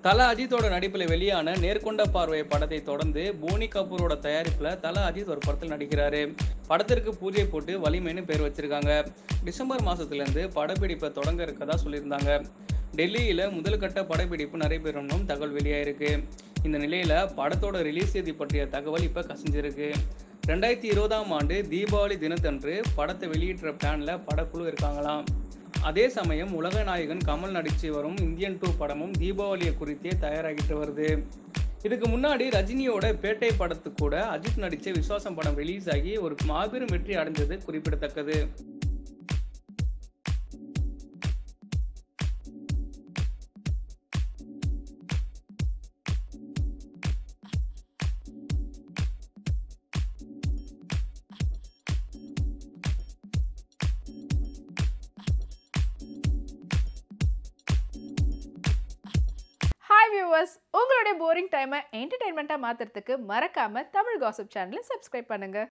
தல அஜித்தோட நடிப்பில் வெளியான நேர்கொண்ட பார்வை படத்தை தொடர்ந்து போனி கபூரோட தயாரிப்பில் தல அஜித் ஒரு படத்தில் நடிக்கிறாரு படத்திற்கு பூஜை போட்டு வலிமைன்னு பேர் வச்சிருக்காங்க டிசம்பர் மாசத்துலேருந்து படப்பிடிப்பை தொடங்க இருக்கதா சொல்லியிருந்தாங்க டெல்லியில் முதல் கட்ட படப்பிடிப்பு நடைபெறணும் தகவல் வெளியாயிருக்கு இந்த நிலையில் படத்தோட ரிலீஸ் தேதி பற்றிய தகவல் இப்போ கசிஞ்சிருக்கு ரெண்டாயிரத்தி இருபதாம் ஆண்டு தீபாவளி தினத்தன்று படத்தை வெளியிடுற பிளானில் படக்குழு இருக்காங்களாம் அதே சமயம் உலக நாயகன் கமல் நடித்து வரும் இந்தியன் டூ படமும் தீபாவளியை குறித்தே தயாராகிட்டு வருது இதுக்கு முன்னாடி ரஜினியோட பேட்டை படத்துக்கு கூட அஜித் நடித்த விஸ்வாசம் படம் ரிலீஸ் ஆகி ஒரு மாபெரும் வெற்றி அடைஞ்சது குறிப்பிடத்தக்கது ஹாய் வியூவர்ஸ் உங்களுடைய போரிங் டைமை என்டர்டைன்மெண்ட்டாக மாற்றுறதுக்கு மறக்காமல் தமிழ் காசிப் சேனலை சப்ஸ்கிரைப் பண்ணுங்கள்